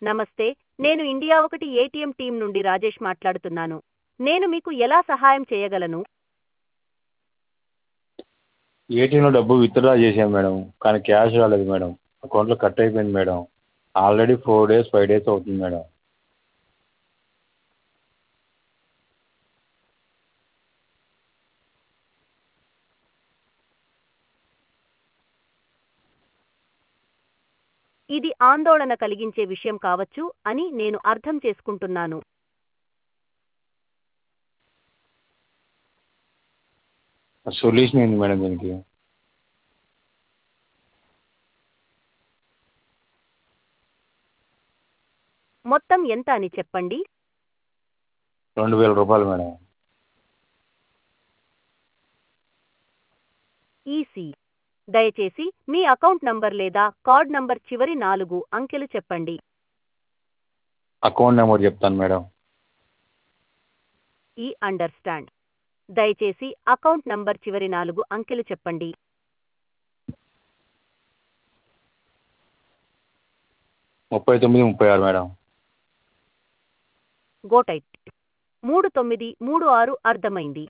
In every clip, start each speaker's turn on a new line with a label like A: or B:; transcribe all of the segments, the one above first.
A: నమస్తే నేను ఇండియా ఒకటి ఏటీఎం టీం నుండి రాజేష్ మాట్లాడుతున్నాను నేను మీకు ఎలా సహాయం చేయగలను
B: ఏటీఎంలో డబ్బు విత్డ్రా చేశాను మేడం కానీ క్యాష్ రాలేదు మేడం అకౌంట్లో కట్ అయిపోయింది madam already four days five days అవుతుంది మేడం
A: ఇది ఆందోళన కలిగించే విషయం కావచ్చు అని నేను అర్థం చేసుకుంటున్నాను
B: సొల్యూషన్ ఏంటి మేడం దీనికి
A: మొత్తం ఎంత అని చెప్పండి
B: రెండు వేల రూపాయలు మేడం
A: ఈసీ దయచేసి మీ అకౌంట్ నంబర్ లేదా కార్డ్ నంబర్ చివరి నాలుగు అంకెలు చెప్పండి
B: అకౌంట్ నెంబర్ చెప్తాను మేడం
A: ఈ అండర్స్టాండ్ దయచేసి అకౌంట్ నంబర్ చివరి నాలుగు అంకెలు చెప్పండి
B: ముప్పై తొమ్మిది ముప్పై ఆరు మేడం
A: గోటైట్ మూడు తొమ్మిది మూడు ఆరు అర్థమైంది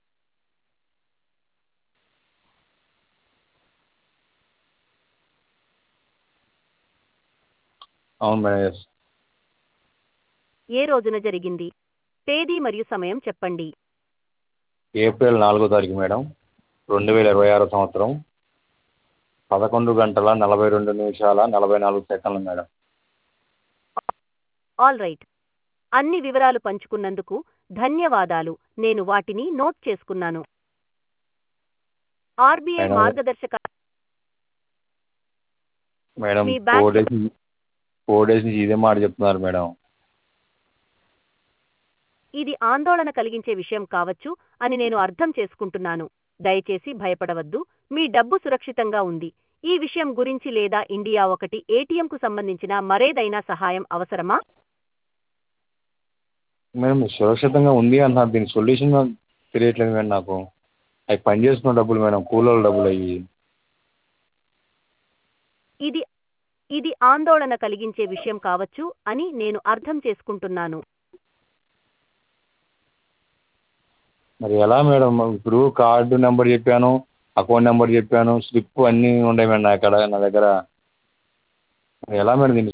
B: అవును మేడం ఎస్
A: ఏ రోజున జరిగింది తేదీ మరియు సమయం చెప్పండి
B: ఏప్రిల్ నాలుగో తారీఖు మేడం రెండు వేల ఇరవై ఆరో సంవత్సరం పదకొండు గంటల నలభై రెండు నిమిషాల నలభై నాలుగు సెకండ్లు మేడం
A: ఆల్ రైట్ అన్ని వివరాలు పంచుకున్నందుకు ధన్యవాదాలు నేను వాటిని నోట్ చేసుకున్నాను ఆర్బీఐ
B: మేడం.
A: మార్గదర్శక
B: మేడం
A: మీ బ్యాంక్-
B: ఫోర్ డేస్ నుంచి ఫోర్ డేస్ నుంచి ఇదే మాట చెప్తున్నారు మేడం
A: ఇది ఆందోళన కలిగించే విషయం కావచ్చు అని నేను అర్థం చేసుకుంటున్నాను దయచేసి భయపడవద్దు మీ డబ్బు సురక్షితంగా ఉంది ఈ విషయం గురించి లేదా ఇండియా ఒకటి ఏటీఎంకు సంబంధించిన మరేదైనా సహాయం అవసరమా
B: మేడం సురక్షితంగా ఉంది అంటున్నారు దీని సొల్యూషన్ తెలియట్లేదు మేడం నాకు అవి పని చేస్తున్న డబ్బులు మేడం కూలీల డబ్బులు అవి
A: ఇది ఇది ఆందోళన కలిగించే విషయం కావచ్చు అని నేను అర్థం చేసుకుంటున్నాను
B: మరి ఎలా మేడం ఇప్పుడు కార్డు నెంబర్ చెప్పాను అకౌంట్ నెంబర్ చెప్పాను స్లిప్ అన్నీ ఉన్నాయి మేడం నా కాడ నా దగ్గర మరి ఎలా మేడం దీన్ని